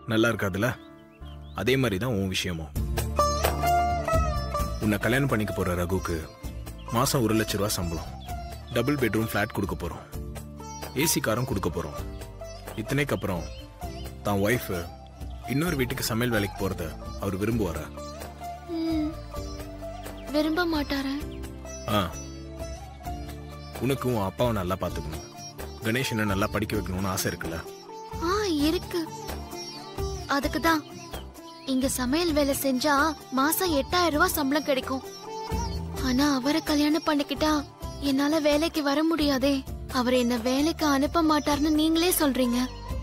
நல்லா இருக்காதுல்ல அதே மாதிரி தான் உன் விஷயமும் உன்னை கல்யாணம் பண்ணிக்க போற ரகுக்கு மாசம் ஒரு லட்ச ரூபா சம்பளம் டபுள் பெட்ரூம் ஃப்ளாட் கொடுக்க போறோம் ஏசி காரும் கொடுக்க போறோம் இத்தனைக்கு அப்புறம் தான் ஒய்ஃப் இன்னொரு வீட்டுக்கு சமையல் வேலைக்கு போறத அவர் விரும்புவாரா ம், விரும்ப மாட்டாரா ஆ உனக்கு உன் அப்பாவை நல்லா பார்த்துக்கணும் கணேஷனை நல்லா படிக்க வைக்கணும்னு ஆசை இருக்குல்ல ஆ இருக்கு அதுக்கு தான் இங்க சமையல் வேலை செஞ்சா மாசம் எட்டாயிரம் ரூபாய் சம்பளம் கிடைக்கும் ஆனா அவரை கல்யாணம் பண்ணிக்கிட்டா என்னால வேலைக்கு வர முடியாதே அவர் என்ன வேலைக்கு அனுப்ப மாட்டார்னு நீங்களே சொல்றீங்க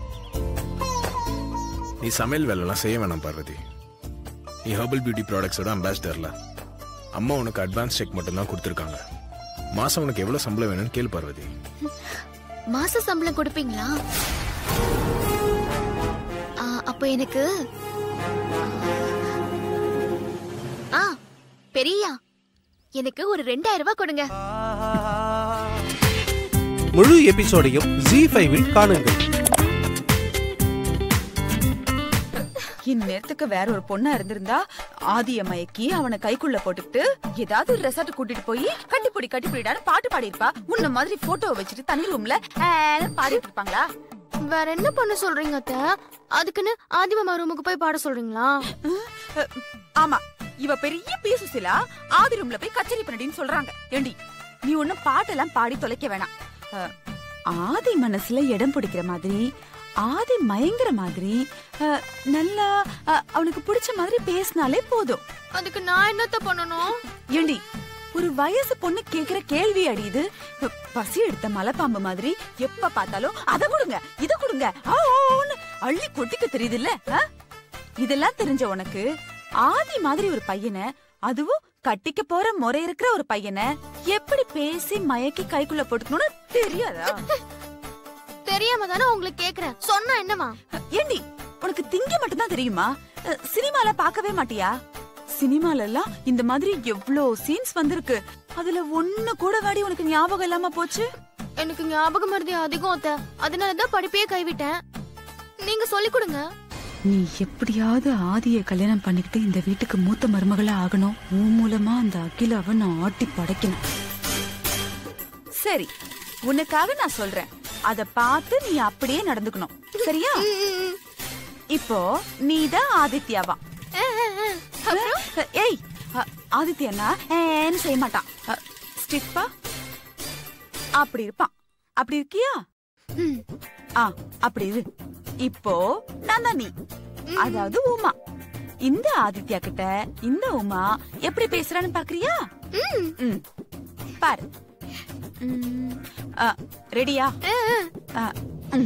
நீ சமையல் வேலைலாம் செய்ய வேணாம் பார்வதி நீ ஹெர்பல் பியூட்டி ப்ராடக்ட்ஸோட அம்பாசிடர்ல அம்மா உனக்கு அட்வான்ஸ் செக் மட்டும்தான் கொடுத்துருக்காங்க மாசம் உனக்கு எவ்வளவு சம்பளம் வேணும்னு கேளு பார்வதி மாச சம்பளம் கொடுப்பீங்களா ஆ, அப்போ எனக்கு ஆ பெரியா எனக்கு ஒரு ரெண்டாயிரம் ரூபாய் கொடுங்க முழு எபிசோடையும் ஜி ஃபைவில் காணுங்கள் இந்நேரத்துக்கு வேற ஒரு பொண்ணா இருந்திருந்தா ஆதிய மயக்கி அவனை கைக்குள்ள போட்டுக்கிட்டு ஏதாவது ஒரு ரெசார்ட் கூட்டிட்டு போய் கட்டிப்பொடி கட்டிப்பொடிடான்னு பாட்டு பாடியிருப்பா உன்ன மாதிரி போட்டோ வச்சுட்டு தனி ரூம்ல பாடிட்டு இருப்பாங்களா வேற என்ன பண்ண சொல்றீங்க அத்த அதுக்குன்னு ஆதிமாமா ரூமுக்கு போய் பாட சொல்றீங்களா அஹ், ஆமா இவ பெரிய பீசுசிலா ஆதி ரூம்ல போய் கச்சேரி பண்ணடின்னு சொல்றாங்க ஏண்டி நீ ஒண்ணும் பாட்டெல்லாம் பாடி தொலைக்க வேணாம் அஹ், ஆதி மனசுல இடம் பிடிக்கிற மாதிரி ஆதி மயங்குற மாதிரி அஹ், நல்லா அஹ், அவனுக்கு பிடிச்ச மாதிரி பேசினாலே போதும் அதுக்கு நான் என்னத்த பண்ணணும் ஏண்டி ஒரு வயசு பொண்ணு கேக்குற கேள்வி அடியுது பசி எடுத்த மலைப்பாம்பு மாதிரி எப்ப பார்த்தாலும் அத கொடுங்க இத கொடுங்க ஆ, ஆன்னு அள்ளி கொட்டிக்க தெரியுதுல்ல ஆ? இதெல்லாம் தெரிஞ்ச உனக்கு ஆதி மாதிரி ஒரு பையனை அதுவும் கட்டிக்க போற முறை இருக்கிற ஒரு பையனை எப்படி பேசி மயக்கி கைக்குள்ள போட்டுக்கணும்னு தெரியாதா தெரியாம தானே உங்களுக்கு கேக்குறேன் சொன்னா என்னமா ஏண்டி உனக்கு திங்க மட்டும்தான் தெரியுமா அஹ், சினிமால பார்க்கவே மாட்டியா சினிமால எல்லாம் இந்த மாதிரி எவ்ளோ சீன்ஸ் வந்திருக்கு அதுல ஒண்ணு கூட வாடி உனக்கு ஞாபகம் இல்லாம போச்சு எனக்கு ஞாபக மருதி அதிகம் அத்த அதனாலதான் படிப்பையே கைவிட்டேன் நீங்க சொல்லி கொடுங்க நீ எப்படியாவது ஆதிய கல்யாணம் பண்ணிக்கிட்டு இந்த வீட்டுக்கு மூத்த மருமகளா ஆகணும் உன் மூலமா அந்த அகிலாவை நான் ஆட்டி படைக்கணும் சரி உனக்காக நான் சொல்றேன் அத பார்த்து நீ அப்படியே நடந்துக்கணும் சரியா இப்போ நீதான் ஆதித்யாவா ஏய் அ- ஆதித்யனா ஏன்னு செய்ய மாட்டான் அ, ஸ்டிஃபா அப்படி இருப்பான் அப்படி இருக்கியா ம். ஆ அப்படி இரு இப்போ நான் தான் நீ அதாவது உமா இந்த ஆதித்யா கிட்ட இந்த உமா எப்படி பேசுறான்னு பாக்குறியா ம். பாரு ம். ஆ, ரெடியா ஆ, ம்.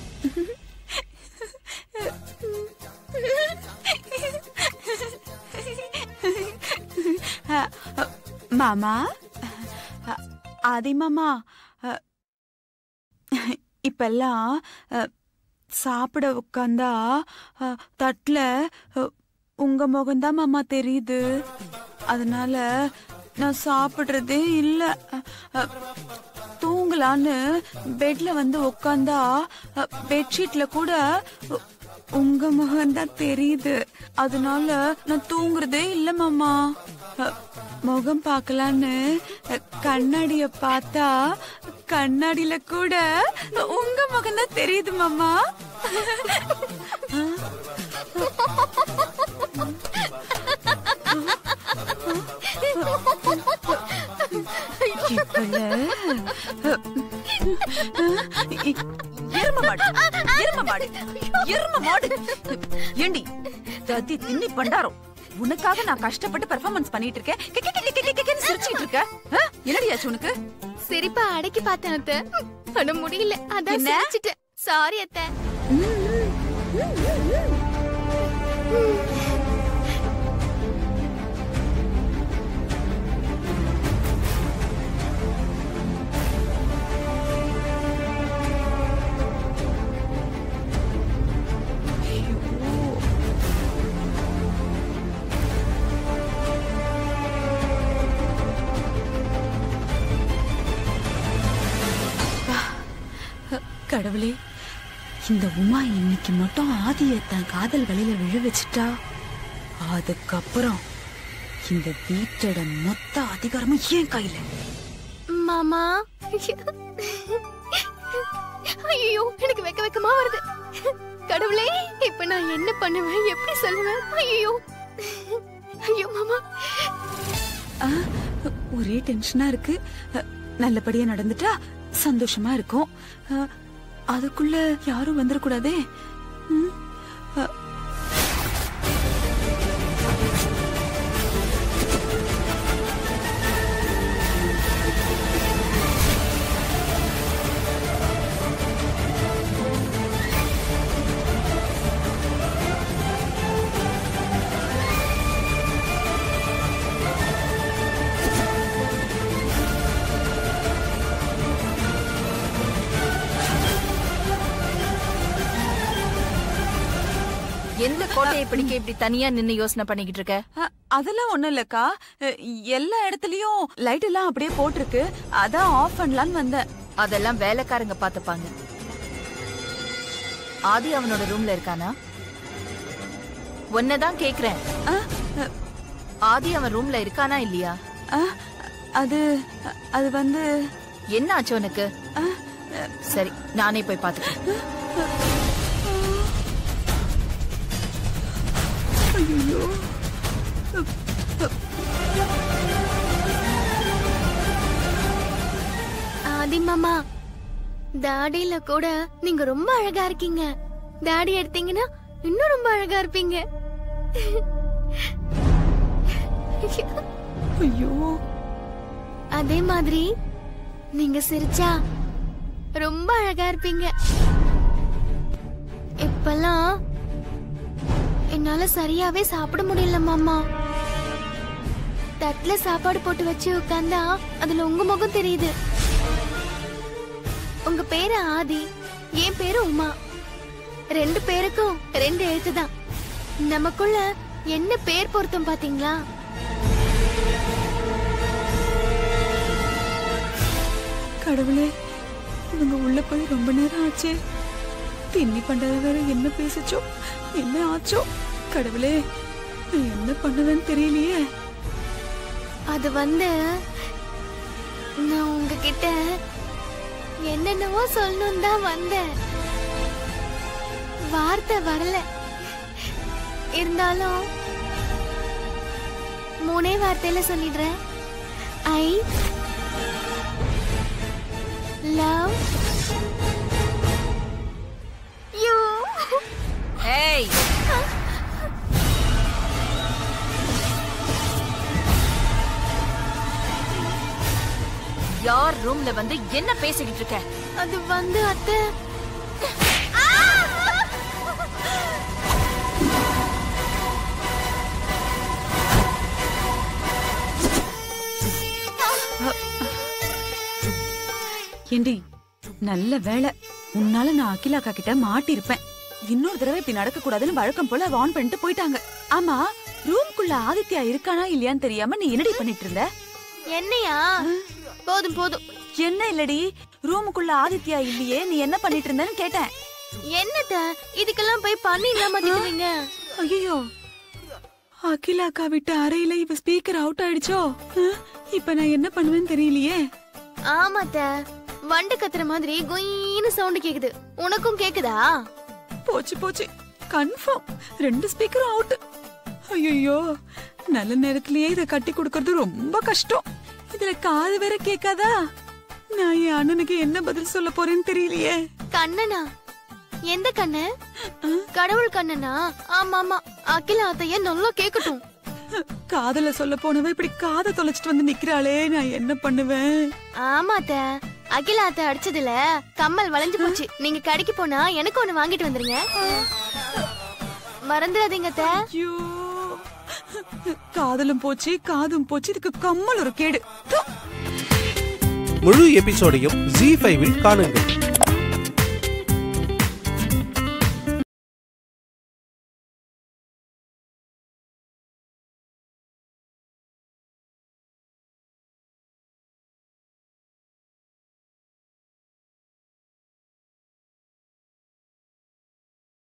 ஆ, ஆ, மாமா ஆ, ஆதி மாமா ஆ, இப்பெல்லாம் அ, சாப்பிட உட்காந்தா அ, தட்டுல அ, உங்க முகம்தான் மாமா தெரியுது அதனால நான் சாப்பிடுறதே இல்ல அ, அ, தூங்கலான்னு பெட்ல வந்து உட்காந்தா அ, பெட்ஷீட்ல கூட உ- உங்க முகம்தான் தெரியுது அதனால நான் தூங்குறதே இல்ல மாமா அ, முகம் பார்க்கலான்னு அ, கண்ணாடிய பார்த்தா கண்ணாடியில கூட உங்க முகம் தான் தெரியுது மாமா இப்பல எரும மாடு எரும மாடு எரும மாடு ஏண்டி தத்தி தின்னி பண்டாரம் உனக்காக நான் கஷ்டப்பட்டு பெர்ஃபார்மன்ஸ் பண்ணிட்டு இருக்கேன் கெ, கெ, கெ, கெ, கெ, கெ, கென்னு சிரிச்சுக்கிட்டு இருக்க ஆ? என்னடியாச்சு உனக்கு சிரிப்பா அடக்கி பார்த்தேன் அத்த ஆனா முடியல அதான் என்ன? சிரிச்சிட்டேன் சாரி அத்த கடவுளே இந்த உமா இன்னைக்கு மட்டும் ஆதிய தன் காதல் வலையில விழ வச்சுட்டா அதுக்கப்புறம் இந்த வீட்டோட மொத்த அதிகாரமும் ஏன் கையில மாமா ஐயோ எனக்கு வெக்க வெக்கமா வருது கடவுளே இப்ப நான் என்ன பண்ணுவேன் எப்படி சொல்லுவேன் ஐயோ ஐயோ மாமா ஆ, ஒரே டென்ஷனா இருக்கு அ, நல்லபடியா நடந்துட்டா சந்தோஷமா இருக்கும் அ, அதுக்குள்ள யாரும் வந்துடக்கூடாதே ம், அ, எந்த கோட்டையை பிடிக்க இப்படி தனியா நின்னு யோசனை பண்ணிக்கிட்டு இருக்க அ, அதெல்லாம் ஒண்ணும் இல்லக்கா அ, எல்லா இடத்துலயும் லைட் எல்லாம் அப்படியே போட்டிருக்கு அதான் ஆஃப் பண்ணலான்னு வந்தேன் அதெல்லாம் வேலைக்காரங்க பாத்துப்பாங்க ஆதி அவனோட ரூம்ல இருக்கானா உன்னதான் கேக்குறேன் ஆ, அ, ஆதி அவன் ரூம்ல இருக்கானா இல்லையா ஆ, அது அது வந்து என்ன ஆச்சு உனக்கு ஆ, சரி நானே போய் பாத்துக்கிறேன் ஐயோ ஆதி மாமா தாடியில கூட நீங்க ரொம்ப அழகா இருக்கீங்க தாடி எடுத்தீங்கன்னா இன்னும் ரொம்ப அழகா இருப்பீங்க ஐயோ அதே மாதிரி நீங்க சிரிச்சா ரொம்ப அழகா இருப்பீங்க இப்பெல்லாம் என்னால சரியாவே சாப்பிட முடியல மாமா தட்டுல சாப்பாடு போட்டு வச்சு உட்கார்ந்தா அதுல உங்க முகம் தெரியுது உங்க பேரு ஆதி என் பேரு உமா ரெண்டு பேருக்கும் ரெண்டு எழுத்து தான் நமக்குள்ள என்ன பேர் பொருத்தம் பாத்தீங்களா கடவுளே இவங்க உள்ள போய் ரொம்ப நேரம் ஆச்சே தின்னி பண்டாத வேற என்ன பேசுச்சோ என்ன ஆச்சோ கடவுளே நான் என்ன பண்ணுவேன்னு தெரியலையே அது வந்து நான் உங்ககிட்ட என்னென்னவோ சொல்லணும் தான் வந்தேன் வார்த்தை வரல இருந்தாலும் மூணே வார்த்தையில சொல்லிடுறேன் ஐ லவ் யூ ஏய் யார் ரூம்ல வந்து என்ன பேசிக்கிட்டு இருக்க அது வந்து அத்தை ஏண்டி நல்ல வேலை உன்னால நான் அகிலாக்கா கிட்ட மாட்டிருப்பேன் இன்னொரு தடவை இப்படி நடக்க கூடாதுன்னு வழக்கம் போல ஆன் பண்ணிட்டு போயிட்டாங்க ஆமா ரூம்குள்ள ஆதித்யா இருக்கானா இல்லையான்னு தெரியாம நீ என்னடி பண்ணிட்டு இருந்த என்னையா போதும் போதும் என்ன இல்லடி ரூமுக்குள்ள ஆதித்யா இல்லையே நீ என்ன பண்ணிட்டு இருந்தன்னு கேட்டேன் என்னத்த இதுக்கெல்லாம் போய் பண்ணி இல்லாம திட்டுவீங்க ஐயோ அகிலாக்கா விட்டு அறையில இப்ப ஸ்பீக்கர் அவுட் ஆயிடுச்சோ அஹ், இப்ப நான் என்ன பண்ணுவேன்னு தெரியலையே ஆமாத்த வண்டு கத்துற மாதிரி குயின்னு சவுண்ட் கேக்குது உனக்கும் கேக்குதா போச்சு போச்சு கன்ஃபார்ம் ரெண்டு ஸ்பீக்கரும் அவுட் ஐயோ நல்ல நேரத்திலேயே இத கட்டி கொடுக்கறது ரொம்ப கஷ்டம் இதுல காது வேற கேட்காதா நான் என் அண்ணனுக்கு என்ன பதில் சொல்ல போறேன்னு தெரியலையே கண்ணனா எந்த கண்ணு கடவுள் கண்ணனா ஆமா ஆமா அகில அத்தைய நல்லா கேக்கட்டும் காதல சொல்ல போனவ இப்படி காதை தொலைச்சிட்டு வந்து நிக்கிறாளே நான் என்ன பண்ணுவேன் ஆமாத்த அகில அத்தை அடிச்சதுல கம்மல் வளைஞ்சு போச்சு நீங்க கடைக்கு போனா எனக்கு ஒண்ணு வாங்கிட்டு வந்துருங்க மறந்துடாதீங்க அத்தை ஐயோ காதலும் போச்சு காதும் போச்சு இதுக்கு கம்மல் ஒரு கேடு தூ. முழு எபிசோடையும் ஜி ஃபைவில் காணுங்கள்